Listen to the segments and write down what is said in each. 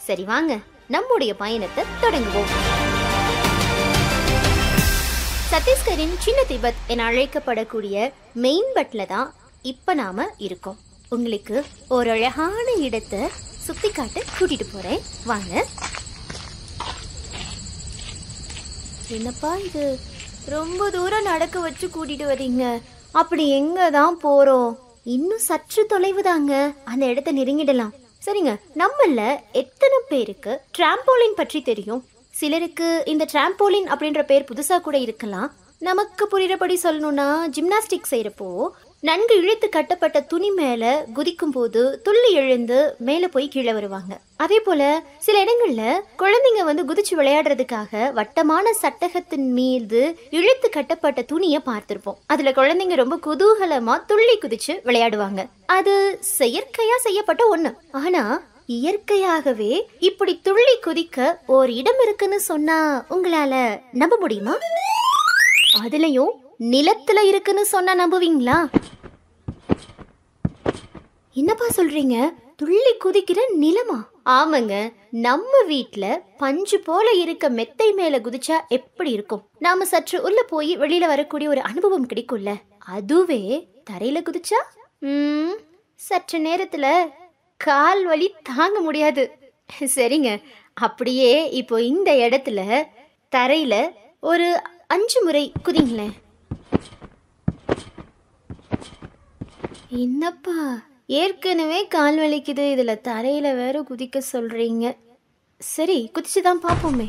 சரி வாங்க நம்முடைய பயணத்தை தொடங்குவோம் சத்தீஸ்கரின் சின்ன திபெத் என அழைக்கப்படக்கூடிய மெயின்பட்ல தான் இப்ப நாம இருக்கோம் உங்களுக்கு ஒரு அழகான இடத்தை சுத்தி காட்ட கூட்டிட்டு போறேன் வாங்க என்னப்பா இது ரொம்ப தூரம் நடக்க வச்சு கூட்டிட்டு வரீங்க அப்படி எங்க தான் போறோம் இன்னும் சற்று தொலைவு தாங்க அந்த இடத்த நெருங்கிடலாம் சரிங்க நம்மள எத்தனை பேருக்கு டிராம்போலின் பற்றி தெரியும் சிலருக்கு இந்த டிராம்போலின் அப்படின்ற பேர் புதுசா கூட இருக்கலாம் நமக்கு புரியுறபடி சொல்லணும்னா ஜிம்னாஸ்டிக் செய்யறப்போ நன்கு இழுத்து கட்டப்பட்ட துணி மேல குதிக்கும் போது துள்ளி எழுந்து மேல போய் கீழே வருவாங்க அதே போல சில இடங்கள்ல குழந்தைங்க வந்து குதிச்சு விளையாடுறதுக்காக வட்டமான சட்டகத்தின் மீது இழுத்து கட்டப்பட்ட துணியை பார்த்திருப்போம் அதுல குழந்தைங்க ரொம்ப குதூகலமா துள்ளி குதிச்சு விளையாடுவாங்க அது செயற்கையா செய்யப்பட்ட ஒண்ணு ஆனா இயற்கையாகவே இப்படி துள்ளி குதிக்க ஒரு இடம் இருக்குன்னு சொன்னா உங்களால நம்ப முடியுமா அதுலயும் நிலத்துல இருக்குன்னு சொன்னா நம்புவீங்களா என்னப்பா சொல்றீங்க துள்ளி குதிக்கிற நிலமா ஆமாங்க நம்ம வீட்ல பஞ்சு போல இருக்க மெத்தை மேல குதிச்சா எப்படி இருக்கும் நாம சற்று உள்ள போய் வெளியில வரக்கூடிய ஒரு அனுபவம் கிடைக்கும்ல அதுவே தரையில குதிச்சா ம் சற்று நேரத்துல கால் வலி தாங்க முடியாது சரிங்க அப்படியே இப்போ இந்த இடத்துல தரையில ஒரு அஞ்சு முறை குதிங்களேன் என்னப்பா ஏற்கனவே கால் வலிக்குது இதுல தரையில வேற குதிக்க சொல்றீங்க சரி குதிச்சு தான் பார்ப்போமே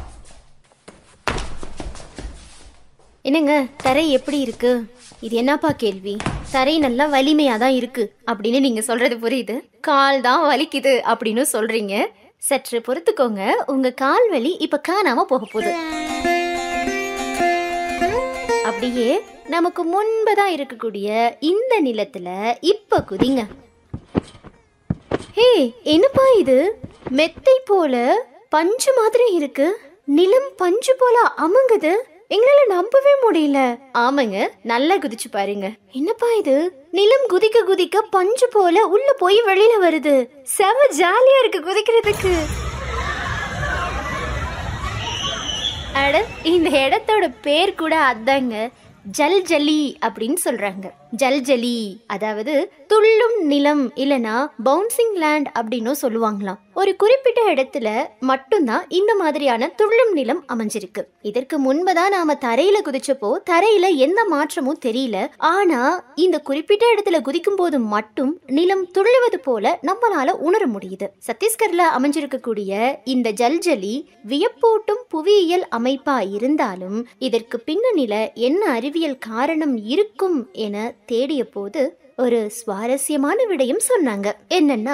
என்னங்க தரை எப்படி இருக்கு இது என்னப்பா கேள்வி தரை நல்லா வலிமையா தான் இருக்கு அப்படின்னு நீங்க சொல்றது புரியுது கால் தான் வலிக்குது அப்படின்னு சொல்றீங்க சற்று பொறுத்துக்கோங்க உங்க கால் வலி இப்ப காணாம போக போகுது அப்படியே நமக்கு முன்பதான் இருக்கக்கூடிய இந்த நிலத்துல இப்ப குதிங்க ஹே என்னப்பா இது மெத்தை போல பஞ்சு மாதிரி இருக்கு நிலம் பஞ்சு போல அமுங்குது எங்களால நம்பவே முடியல ஆமாங்க நல்லா குதிச்சு பாருங்க என்னப்பா இது நிலம் குதிக்க குதிக்க பஞ்சு போல உள்ள போய் வெளியில வருது செம ஜாலியா இருக்கு குதிக்கிறதுக்கு அட இந்த இடத்தோட பேர் கூட அதாங்க ஜல் ஜலி அப்படின்னு சொல்றாங்க ஜல் ஜலி அதாவது துள்ளும் நிலம் இல்லனா பவுன்சிங் லேண்ட் அப்படின்னும் சொல்லுவாங்களாம் ஒரு குறிப்பிட்ட இடத்துல மட்டும்தான் இந்த மாதிரியான துள்ளும் நிலம் அமைஞ்சிருக்கு இதற்கு முன்பதான் நாம தரையில குதிச்சப்போ தரையில எந்த மாற்றமும் தெரியல ஆனா இந்த குறிப்பிட்ட இடத்துல குதிக்கும் போது மட்டும் நிலம் துள்ளுவது போல நம்மளால உணர முடியுது சத்தீஸ்கர்ல அமைஞ்சிருக்கக்கூடிய இந்த ஜல்ஜலி வியப்பூட்டும் புவியியல் அமைப்பா இருந்தாலும் இதற்கு பின்னணியில என்ன அறிவியல் காரணம் இருக்கும் என தேடிய போது ஒரு சுவாரஸ்யமான விடயம் சொன்னாங்க என்னன்னா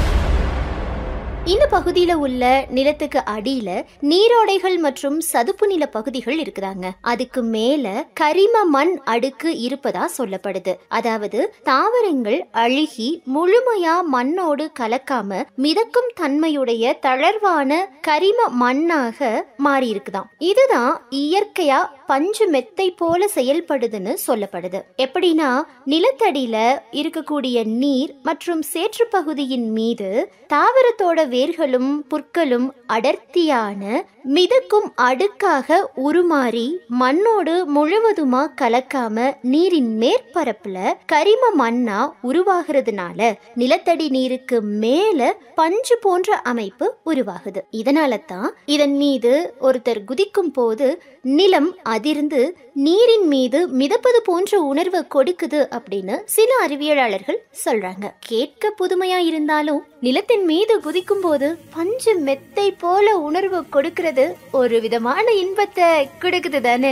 இந்த பகுதியில உள்ள நிலத்துக்கு அடியில நீரோடைகள் மற்றும் சதுப்பு நில பகுதிகள் இருக்குதாங்க அதுக்கு மேல கரிம மண் அடுக்கு இருப்பதா சொல்லப்படுது அதாவது தாவரங்கள் அழுகி முழுமையா மண்ணோடு கலக்காம மிதக்கும் தன்மையுடைய தளர்வான கரிம மண்ணாக மாறி இருக்குதாம் இதுதான் இயற்கையா பஞ்சு மெத்தை போல செயல்படுதுன்னு சொல்லப்படுது எப்படின்னா நிலத்தடியில இருக்கக்கூடிய நீர் மற்றும் சேற்று பகுதியின் மீது தாவரத்தோட வேர்களும் புற்களும் அடர்த்தியான மிதக்கும் அடுக்காக உருமாறி மண்ணோடு முழுவதுமா கலக்காம நீரின் மேற்பரப்புல கரிம மண்ணா உருவாகிறதுனால நிலத்தடி நீருக்கு மேல பஞ்சு போன்ற அமைப்பு உருவாகுது இதனால தான் இதன் மீது ஒருத்தர் குதிக்கும் போது நிலம் அதிர்ந்து நீரின் மீது மிதப்பது போன்ற உணர்வை கொடுக்குது அப்படின்னு சில அறிவியலாளர்கள் சொல்றாங்க கேட்க புதுமையா இருந்தாலும் நிலத்தின் மீது குதிக்கும் போது பஞ்சு மெத்தை போல உணர்வு கொடுக்கிறது ஒரு விதமான இன்பத்தை கொடுக்குது தானே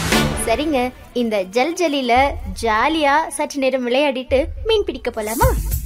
சரிங்க இந்த ஜல் ஜலில ஜாலியா சற்று நேரம் விளையாடிட்டு மீன் பிடிக்க போலாமா